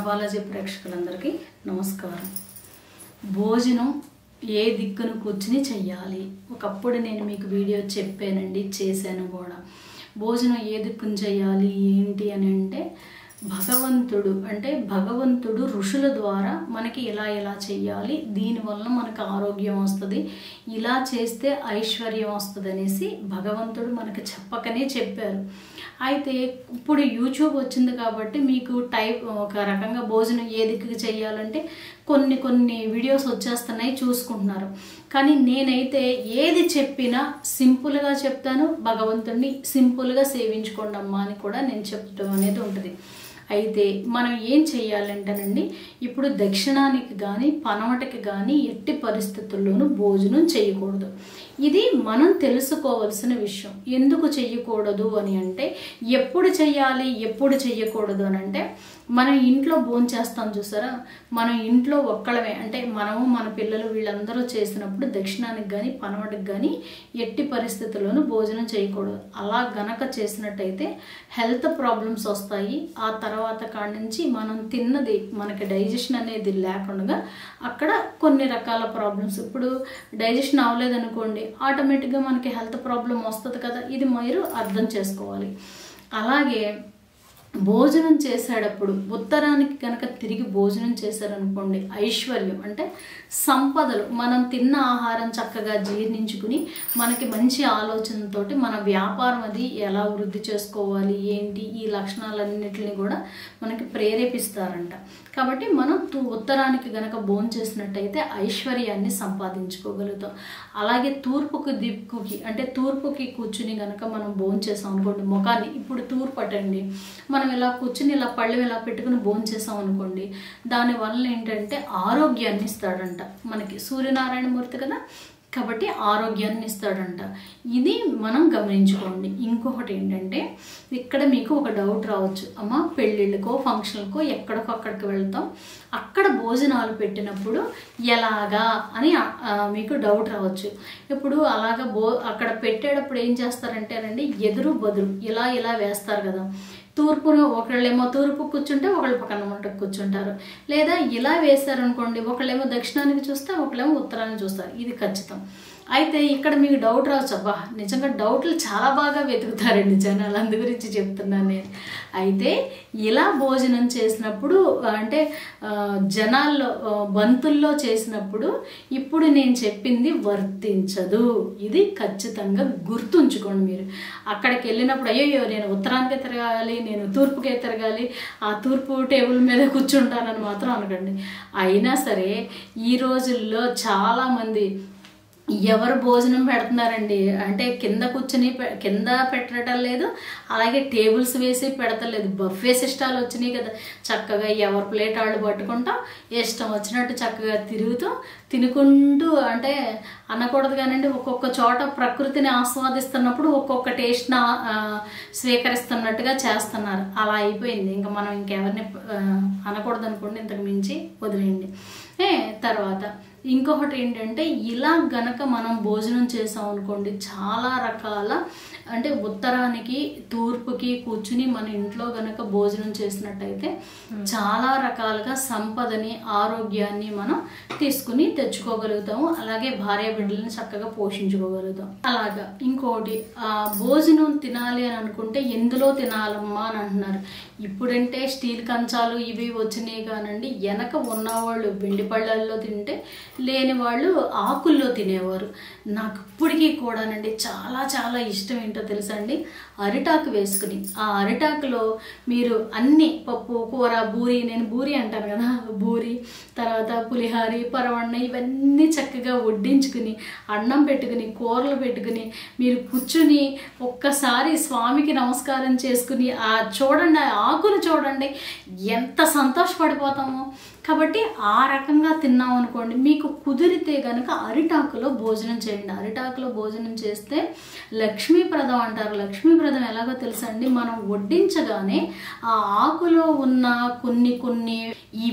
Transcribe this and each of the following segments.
బాలాజీ ప్రేక్షకులందరికీ నమస్కారం భోజనం ఏ దిక్కును కూర్చుని చెయ్యాలి ఒకప్పుడు నేను మీకు వీడియో చెప్పానండి చేశాను కూడా భోజనం ఏ దిక్కును చేయాలి ఏంటి అని అంటే భగవంతుడు అంటే భగవంతుడు ఋషుల ద్వారా మనకి ఇలా ఇలా చెయ్యాలి దీనివల్ల మనకు ఆరోగ్యం వస్తుంది ఇలా చేస్తే ఐశ్వర్యం వస్తుంది అనేసి భగవంతుడు మనకు చెప్పకనే చెప్పారు అయితే ఇప్పుడు యూట్యూబ్ వచ్చింది కాబట్టి మీకు టైప్ ఒక రకంగా భోజనం ఏ దిక్కుకి చేయాలంటే కొన్ని కొన్ని వీడియోస్ వచ్చేస్తున్నాయి చూసుకుంటున్నారు కానీ నేనైతే ఏది చెప్పినా సింపుల్గా చెప్తాను భగవంతుడిని సింపుల్గా సేవించుకోండి అమ్మా అని కూడా నేను చెప్పడం అనేది ఉంటుంది అయితే మనం ఏం చేయాలంటేనండి ఇప్పుడు దక్షిణానికి కానీ పనవటకి కానీ ఎట్టి పరిస్థితుల్లోనూ భోజనం చేయకూడదు ఇది మనం తెలుసుకోవాల్సిన విషయం ఎందుకు చెయ్యకూడదు అని అంటే ఎప్పుడు చెయ్యాలి ఎప్పుడు చెయ్యకూడదు అని అంటే మనం ఇంట్లో భోజనం చేస్తాం చూసారా మనం ఇంట్లో ఒక్కడమే అంటే మనము మన పిల్లలు వీళ్ళందరూ చేసినప్పుడు దక్షిణానికి కానీ పనవటికి కానీ ఎట్టి పరిస్థితుల్లోనూ భోజనం చేయకూడదు అలా గనక చేసినట్టయితే హెల్త్ ప్రాబ్లమ్స్ వస్తాయి ఆ తర్వాత కాడి నుంచి మనం తిన్నది మనకి డైజెషన్ అనేది లేకుండా అక్కడ కొన్ని రకాల ప్రాబ్లమ్స్ ఇప్పుడు డైజెషన్ అవ్వలేదనుకోండి ఆటోమేటిక్గా మనకి హెల్త్ ప్రాబ్లం వస్తుంది కదా ఇది మీరు అర్థం చేసుకోవాలి అలాగే భోజనం చేసేటప్పుడు ఉత్తరానికి కనుక తిరిగి భోజనం చేశారనుకోండి ఐశ్వర్యం అంటే సంపదలు మనం తిన్న ఆహారం చక్కగా జీర్ణించుకుని మనకి మంచి ఆలోచనతోటి మన వ్యాపారం అది ఎలా వృద్ధి చేసుకోవాలి ఏంటి ఈ లక్షణాలన్నిటిని కూడా మనకి ప్రేరేపిస్తారంట కాబట్టి మనం తు- ఉత్తరానికి గనక భోజనం చేసినట్టయితే ఐశ్వర్యాన్ని సంపాదించుకోగలుగుతాం అలాగే తూర్పుకి దిక్కుకి అంటే తూర్పుకి కూర్చుని గనక మనం భోజనం చేసాం అనుకోండి ముఖాన్ని ఇప్పుడు తూర్పు అటండి మనం ఇలా కూర్చుని ఇలా పళ్ళు ఇలా పెట్టుకుని భోజనం చేసాం అనుకోండి దానివల్ల ఏంటంటే ఆరోగ్యాన్ని ఇస్తాడంట మనకి సూర్యనారాయణ మూర్తి కదా కాబట్టి ఆరోగ్యాన్ని ఇస్తాడంట ఇది మనం గమనించుకోండి ఇంకొకటి ఏంటంటే ఇక్కడ మీకు ఒక డౌట్ రావచ్చు అమ్మ పెళ్ళిళ్ళకో ఫంక్షన్లకో ఎక్కడికో అక్కడికి వెళ్తాం అక్కడ భోజనాలు పెట్టినప్పుడు ఎలాగా అని ఆ, మీకు డౌట్ రావచ్చు ఇప్పుడు అలాగా భో అక్కడ పెట్టేటప్పుడు ఏం చేస్తారంటేనండి ఎదురు బదురు ఇలా ఇలా వేస్తారు కదా తూర్పును ఒకళ్ళేమో తూర్పు కూర్చుంటే ఒకళ్ళు పక్కన మంటకు కూర్చుంటారు లేదా ఇలా వేశారనుకోండి ఒకళ్ళేమో దక్షిణానికి చూస్తే ఒకళ్ళేమో ఉత్తరానికి చూస్తారు ఇది ఖచ్చితం అయితే ఇక్కడ మీకు డౌట్ రావచ్చు అబ్బా నిజంగా డౌట్లు చాలా బాగా వెతుకుతారండి జనాలు అందు గురించి చెప్తున్నాను నేను అయితే ఇలా భోజనం చేసినప్పుడు అంటే ఆ, జనాల్లో ఆ, బంతుల్లో చేసినప్పుడు ఇప్పుడు నేను చెప్పింది వర్తించదు ఇది ఖచ్చితంగా గుర్తుంచుకోండి మీరు అక్కడికి వెళ్ళినప్పుడు అయ్యో నేను ఉత్తరానికే తిరగాలి నేను తూర్పుకే తిరగాలి ఆ తూర్పు టేబుల్ మీద కూర్చుంటానని మాత్రం అనకండి అయినా సరే ఈ రోజుల్లో చాలామంది ఎవరు భోజనం పెడుతున్నారండి అంటే కింద కూర్చుని పె- కింద పెట్టడం లేదు అలాగే టేబుల్స్ వేసి పెడతలేదు బఫే సిస్టాలు వచ్చినాయి కదా చక్కగా ఎవరి ప్లేట్ వాళ్ళు పట్టుకుంటాం ఇష్టం వచ్చినట్టు చక్కగా తిరుగుతూ తినుకుంటూ అంటే అనకూడదు కానండి ఒక్కొక్క చోట ప్రకృతిని ఆస్వాదిస్తున్నప్పుడు ఒక్కొక్క టేస్ట్ని స్వీకరిస్తున్నట్టుగా చేస్తున్నారు అలా అయిపోయింది ఇంకా మనం ఇంకెవరిని ఆ, అనకూడదు అనుకోండి ఇంతకు మించి వదిలేయండి ఏ తర్వాత ఇంకొకటి ఏంటంటే ఇలా గనక మనం భోజనం చేసాం అనుకోండి చాలా రకాల అంటే ఉత్తరానికి తూర్పుకి కూర్చుని మన ఇంట్లో గనక భోజనం చేసినట్టయితే చాలా రకాలుగా సంపదని ఆరోగ్యాన్ని మనం తీసుకుని తెచ్చుకోగలుగుతాము అలాగే భార్య బిడ్డలని చక్కగా పోషించుకోగలుగుతాం అలాగా ఇంకోటి ఆ భోజనం తినాలి అని అనుకుంటే ఎందులో తినాలమ్మా అని అంటున్నారు ఇప్పుడంటే స్టీల్ కంచాలు ఇవి వచ్చినాయి కానండి వెనక ఉన్నవాళ్ళు వెండి పళ్ళల్లో తింటే లేని వాళ్ళు ఆకుల్లో తినేవారు నాకు ఇప్పటికీ కూడానండి చాలా చాలా ఇష్టం ఏంటో తెలుసా అండి అరిటాకు వేసుకుని ఆ అరిటాకులో మీరు అన్ని పప్పు కూర బూరి నేను బూరి అంటాను కదా బూరి తర్వాత పులిహారి పరవన్న ఇవన్నీ చక్కగా వడ్డించుకుని అన్నం పెట్టుకుని కూరలు పెట్టుకుని మీరు కూర్చుని ఒక్కసారి స్వామికి నమస్కారం చేసుకుని ఆ చూడండి ఆ ఆకును చూడండి ఎంత సంతోషపడిపోతామో కాబట్టి ఆ రకంగా తిన్నాం అనుకోండి మీకు కుదిరితే గనక అరిటాకులో భోజనం చేయండి అరిటాకులో భోజనం చేస్తే లక్ష్మీప్రదం అంటారు లక్ష్మీప్రదం ఎలాగో తెలుసా అండి మనం వడ్డించగానే ఆ ఆకులో ఉన్న కొన్ని కొన్ని ఈ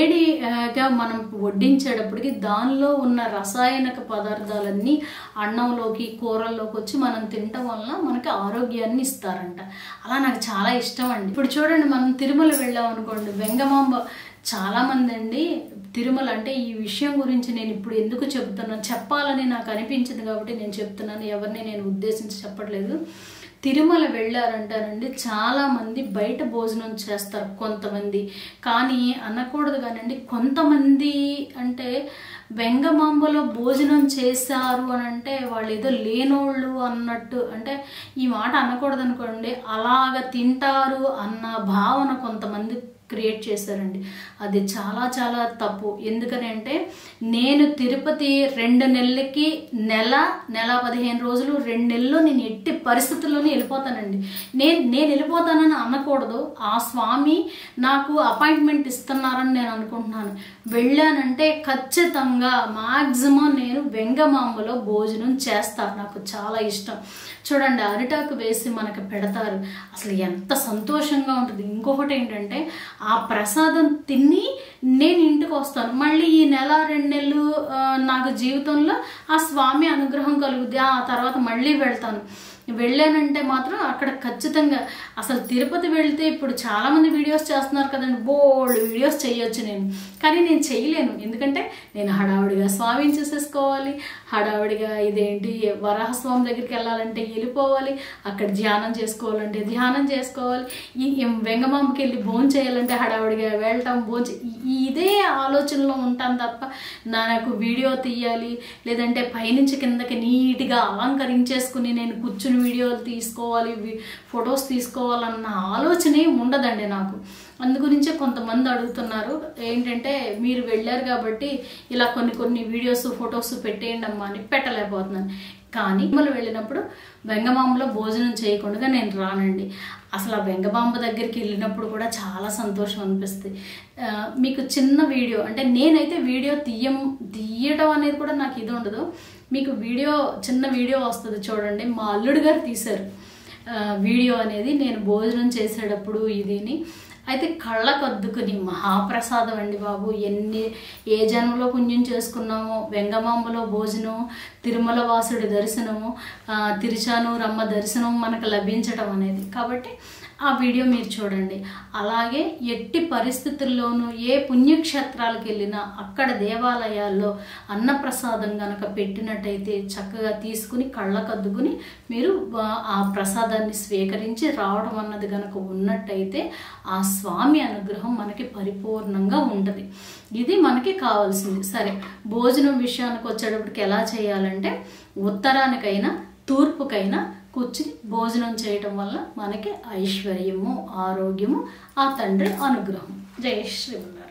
వేడిగా మనం వడ్డించేటప్పటికి దానిలో ఉన్న రసాయనిక పదార్థాలన్నీ అన్నంలోకి కూరల్లోకి వచ్చి మనం తినటం వలన మనకి ఆరోగ్యాన్ని ఇస్తారంట అలా నాకు చాలా ఇష్టం అండి ఇప్పుడు చూడండి మనం తిరుమల వెళ్ళాం అనుకోండి వెంగమాంబ చాలా మంది అండి తిరుమల అంటే ఈ విషయం గురించి నేను ఇప్పుడు ఎందుకు చెప్తున్నాను చెప్పాలని నాకు అనిపించింది కాబట్టి నేను చెప్తున్నాను ఎవరిని నేను ఉద్దేశించి చెప్పట్లేదు తిరుమల వెళ్ళారంటారండి చాలామంది బయట భోజనం చేస్తారు కొంతమంది కానీ అనకూడదు కానండి కొంతమంది అంటే వెంగమాంబలో భోజనం చేశారు అని అంటే వాళ్ళు ఏదో లేనోళ్ళు అన్నట్టు అంటే ఈ మాట అనకూడదు అనుకోండి అలాగ తింటారు అన్న భావన కొంతమంది క్రియేట్ చేశారండి అది చాలా చాలా తప్పు ఎందుకని అంటే నేను తిరుపతి రెండు నెలలకి నెల నెల పదిహేను రోజులు రెండు నెలలు నేను ఎట్టి పరిస్థితుల్లోనే వెళ్ళిపోతానండి నేను నేను వెళ్ళిపోతానని అనకూడదు ఆ స్వామి నాకు అపాయింట్మెంట్ ఇస్తున్నారని నేను అనుకుంటున్నాను వెళ్ళానంటే ఖచ్చితంగా మాక్సిమం నేను వెంగమాంబలో భోజనం చేస్తాను నాకు చాలా ఇష్టం చూడండి అరిటాకు వేసి మనకు పెడతారు అసలు ఎంత సంతోషంగా ఉంటుంది ఇంకొకటి ఏంటంటే ఆ ప్రసాదం తిని నేను ఇంటికి వస్తాను మళ్ళీ ఈ నెల రెండు నెలలు ఆ, నాకు జీవితంలో ఆ స్వామి అనుగ్రహం కలుగుద్ది ఆ తర్వాత మళ్ళీ వెళ్తాను వెళ్ళానంటే మాత్రం అక్కడ ఖచ్చితంగా అసలు తిరుపతి వెళ్తే ఇప్పుడు చాలామంది వీడియోస్ చేస్తున్నారు కదండి బోల్డ్ వీడియోస్ చేయొచ్చు నేను కానీ నేను చేయలేను ఎందుకంటే నేను హడావుడిగా స్వామిని చూసేసుకోవాలి హడావుడిగా ఇదేంటి వరాహస్వామి దగ్గరికి వెళ్ళాలంటే వెళ్ళిపోవాలి అక్కడ ధ్యానం చేసుకోవాలంటే ధ్యానం చేసుకోవాలి ఈ ఈ వెంగమాంబకి వెళ్ళి భోజనం చేయాలంటే హడావుడిగా వెళ్ళటం భోజనం ఇదే ఆలోచనలో ఉంటాను తప్ప నాకు వీడియో తీయాలి లేదంటే పైనుంచి కిందకి నీట్గా అలంకరించేసుకుని నేను కూర్చుని వీడియోలు తీసుకోవాలి వి- ఫొటోస్ తీసుకోవాలన్న ఆలోచనే ఉండదండి నాకు అందుగురించే కొంతమంది అడుగుతున్నారు ఏంటంటే మీరు వెళ్ళారు కాబట్టి ఇలా కొన్ని కొన్ని వీడియోస్ ఫొటోస్ పెట్టేయండి అమ్మా అని పెట్టలేకపోతున్నాను కానీ తిరుమల వెళ్ళినప్పుడు వెంగమాంబలో భోజనం చేయకుండా నేను రానండి అసలు ఆ వెంగమాంబ దగ్గరికి వెళ్ళినప్పుడు కూడా చాలా సంతోషం అనిపిస్తుంది ఆ, మీకు చిన్న వీడియో అంటే నేనైతే వీడియో తీయం తీయడం అనేది కూడా నాకు ఇది ఉండదు మీకు వీడియో చిన్న వీడియో వస్తుంది చూడండి మా అల్లుడు గారు తీశారు ఆ, వీడియో అనేది నేను భోజనం చేసేటప్పుడు ఇదిని అయితే కళ్ళకద్దుకుని మహాప్రసాదం అండి బాబు ఎన్ని ఏ జన్మలో పుణ్యం చేసుకున్నామో వెంగమాంబలో భోజనం తిరుమల వాసుడి దర్శనము ఆ, తిరుచానూరమ్మ దర్శనం మనకు లభించడం అనేది కాబట్టి ఆ వీడియో మీరు చూడండి అలాగే ఎట్టి పరిస్థితుల్లోనూ ఏ పుణ్యక్షేత్రాలకు వెళ్ళినా అక్కడ దేవాలయాల్లో అన్నప్రసాదం గనక పెట్టినట్టయితే చక్కగా తీసుకుని కళ్ళకద్దుకుని మీరు ఆ, ఆ ప్రసాదాన్ని స్వీకరించి రావడం అన్నది గనక ఉన్నట్టయితే ఆ స్వామి అనుగ్రహం మనకి పరిపూర్ణంగా ఉంటుంది ఇది మనకి కావాల్సింది సరే భోజనం విషయానికి వచ్చేటప్పటికి ఎలా చేయాలంటే ఉత్తరానికైనా తూర్పుకైనా కూర్చుని భోజనం చేయటం వల్ల మనకి ఐశ్వర్యము ఆరోగ్యము ఆ తండ్రి అనుగ్రహం జై శ్రీమన్నారాయణ